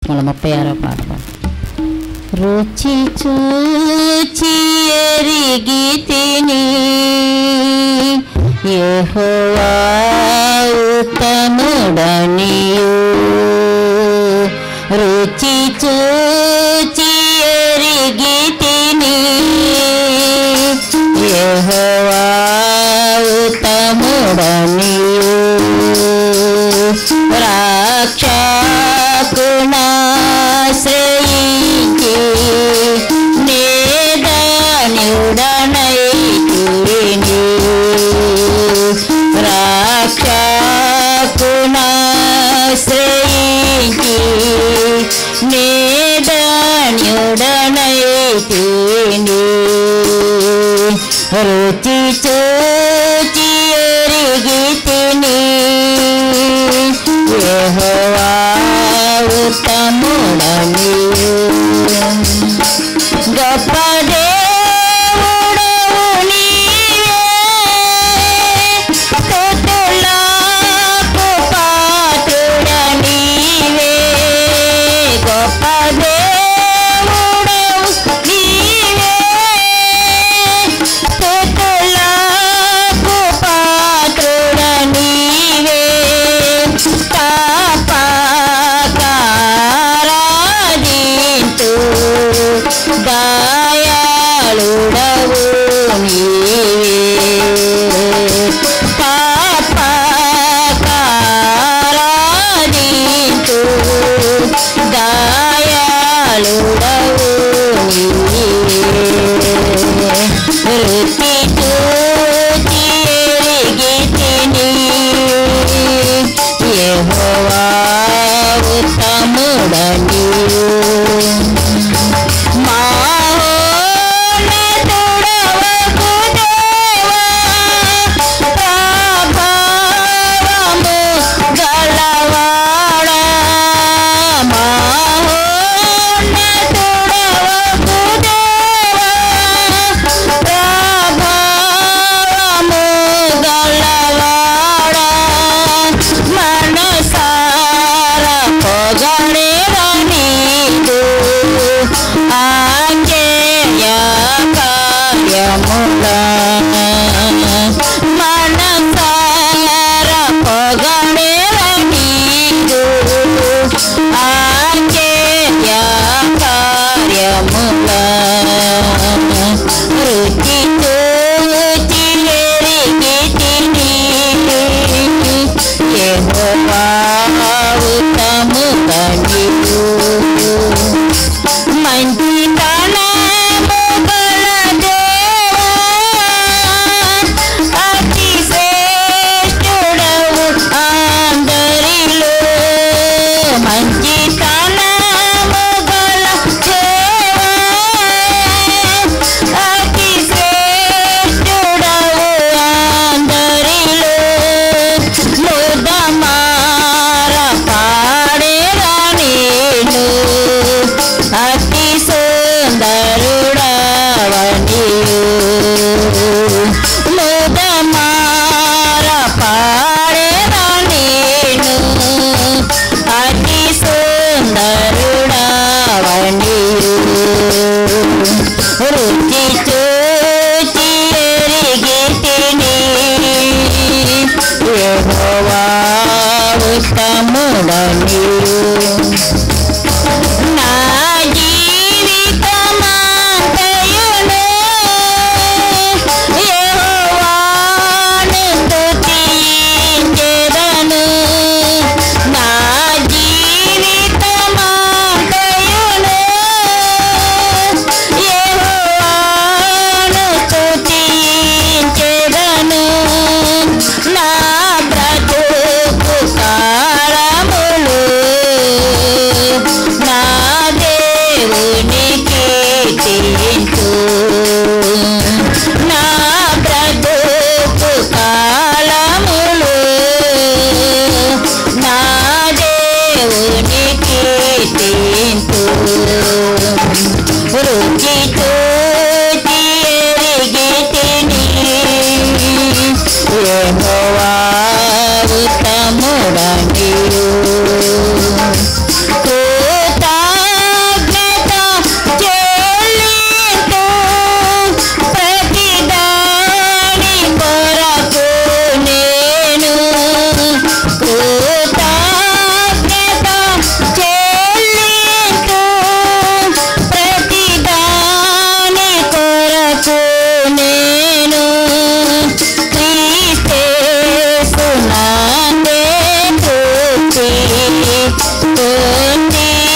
మళ్ళీ ముప్పై ఆరో పాట పాడు. రుచి చూచి ఎరిగి తిని యెహోవా ఉత్తముడనియు రుచి చూచి ఎరిగి తిని యెహోవా ఉత్తముడనియు రాక్షకునాశ్రయించి నేదనుడనైతిని రాక్షకునాశ్రయించి నేదనుడనైతిని రుచి చూచి ఎరిగి తిని యెహోవా ఉత్తముడని గొప్ప దేవుడవు నీవే స్తుతులకు పాత్రుడ నీవే గొప్ప దేవుడవు నీవే స్తుతులకు పాత్రుడ నీవే తాపకారాధింతు దయాళుడవు నీవే పాపకారాధింతు దయాళుడవు నీవే రుచి చూచి ఎరిగి తిని యెహోవా ఉత్తముడని మహోన్నతుడవగు దేవా, ప్రభావము గలవాడా. మహోన్నతుడవగు దేవా, ప్రభావము గలవాడా. మనసార పొగడేరా నీదు ఆంజేయ కార్యముల మనసార పొగడేరా నీదు ఆంజేయ కార్యముల రుచి చూచి ఎరిగి తిని యెహోవా ఉత్తముడనియు మంచితనము గల దేవా, అతి శ్రేష్ఠుడవు అందరిలో. మంచితనము గల దేవా, అతి శ్రేష్ఠుడవు అందరిలో. ముదమార పాడేరా నేను అతి సుందరుడవనియు ముదమార పాడేరా నేను అతి సుందరుడవనియు రుచి చూచి ఎరిగి తిని యెహోవా ఉత్తముడనియు నా జీవితమంతయును యెహోవాను స్తుతించెదను. నా జీవితమంతయును యెహోవాను స్తుతించెదను. నా బ్రతుకు కాలములు నా దేవునికి కీర్తించు నా బ్రతుకు కాలములు నా దేవునికి కీర్తించు రుచి చూచి ఎరిగి తిని యెహోవా ఉత్తముడనియు కృత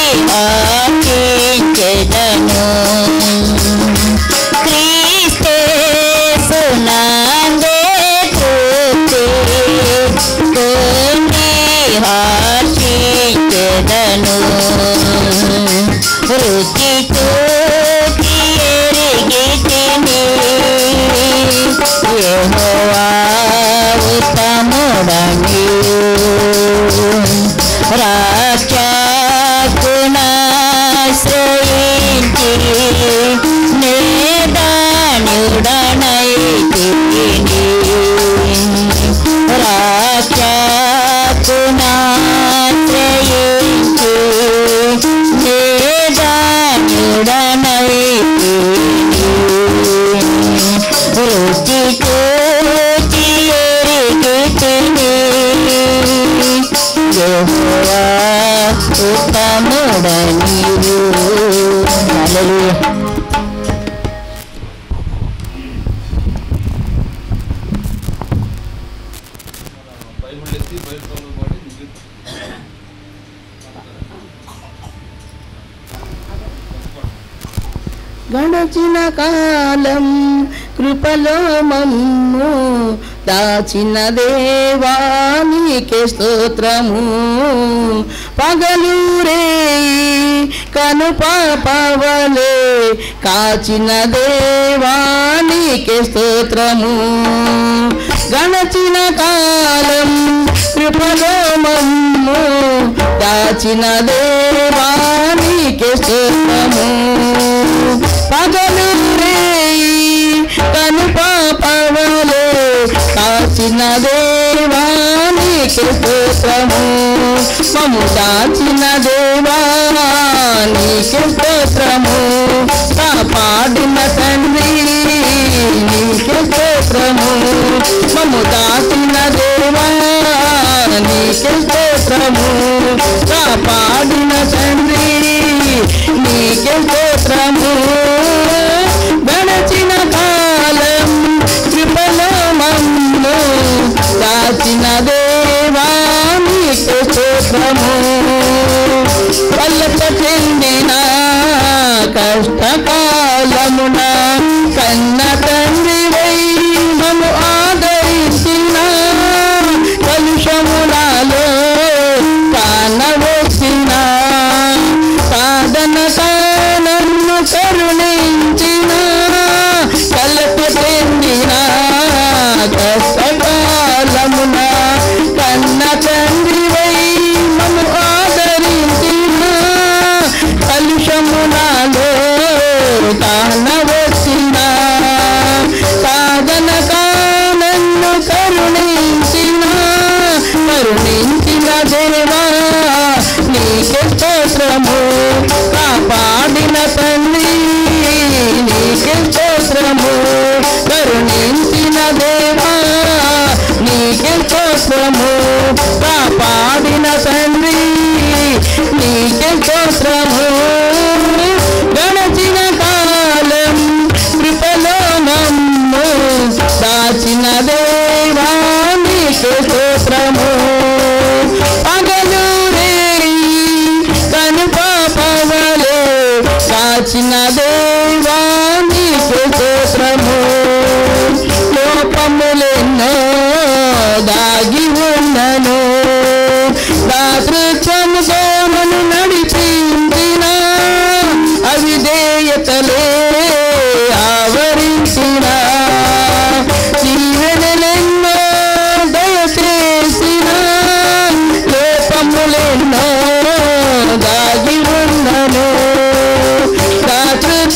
ఆశించెదను క్రీస్తే సునందే తృప్తి కొన్ని ఆశించెదను రుచి చూచి ఎరిగి తిని యెహోవా ఉత్తముడని రాక్షకునాశ్రయించి నేదానుడనై తిని రాక్షకునాశ్రయించి నేదానుడనై తిని రుచి చూచి ఎరిగి తిని యెహోవా ఉత్తముడనియు హల్లెలూయా బైబిల్ ఎత్తి బైబిల్ పాడి ముగిద్దాం. గడచిన కాలం కృపలో మమ్ము దాచిన దేవానికి స్తోత్రము పగలు రే కను పాపవలే కాచిన దేవానికి స్తోత్రము గణచిన కాలం కృపలో మమ్ము దాచిన దేవానికి స్తోత్రము పగలు రేయి కను పాపవలే కాచిన దేవానికి స్తోత్రము మము దాచిన దేవానికి స్తోత్రము కాపాడిన తండ్రి నీకే స్తోత్రము మము దాచిన దేవానికి స్తోత్రము కాపాడిన తండ్రి నీకే స్తోత్రము గడచిన కాలం కృపలో మమ్ము దాచిన దేవానికి స్తోత్రము వల్లత చెందిన కష్టకాలమున కన్న తండ్రి వై మము ఆదరించిన కలుషములలో కానవచ్చిన సాధన నన్ను కరుణించిన కలప చెందిన కష్టకాలమున కన్న తండ్రి వై మము ఆదరించిన కలుషమునాలో కానవచ్చిన సాధన నన్ను కరుణించిన కరుణించిన దేవా నీకే స్తోత్రము కాపాడిన తండ్రి నీకే స్తోత్రము కరుణించిన దేవా నీకే స్తోత్రము కాపాడిన తండ్రి నీకే స్తోత్రము గడచిన కాలం కృపలో మమ్ము దాచిన దేవా నీకే స్తోత్రము పగలు రేయి కను పాపవలే కాచిన దేవా నీకే స్తోత్రము లోపములెన్నో దాగి ఉన్నను దాతృత్వము సోమను నడిపించిన అవిధేయతలే ఆవరించిన జీవనలెన్నో దయచేసిన లోపములెన్నో దాగి ఉన్నను దాతృ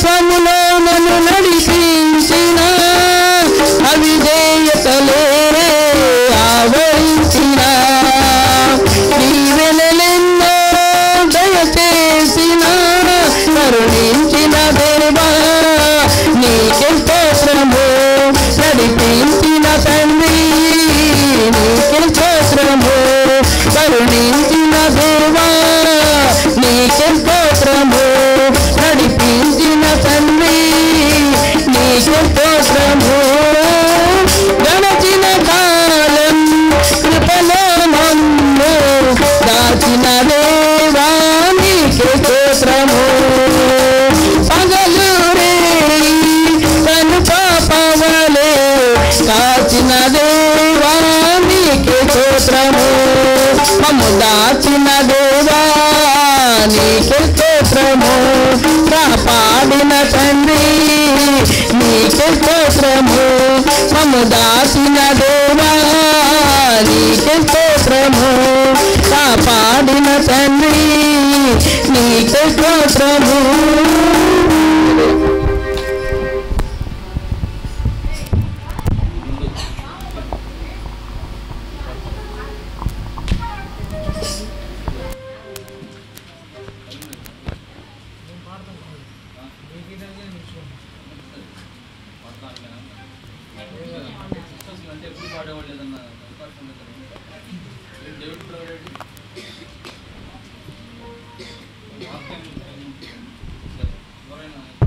నీకు స్తోత్రము కాపాడిన తండ్రి నీకు స్తోత్రము మము దాచిన దేవా నీకు స్తోత్రము కాపాడిన తండ్రి నీకు స్తోత్రము సిస్టర్స్ అంటే ఎప్పుడు పాడేవాళ్ళు ఏదన్నా అవకాశం ఉంది కదా ఏం డేవిడ్ ప్రొవైడెడ్ వాక్యం ఎవరైనా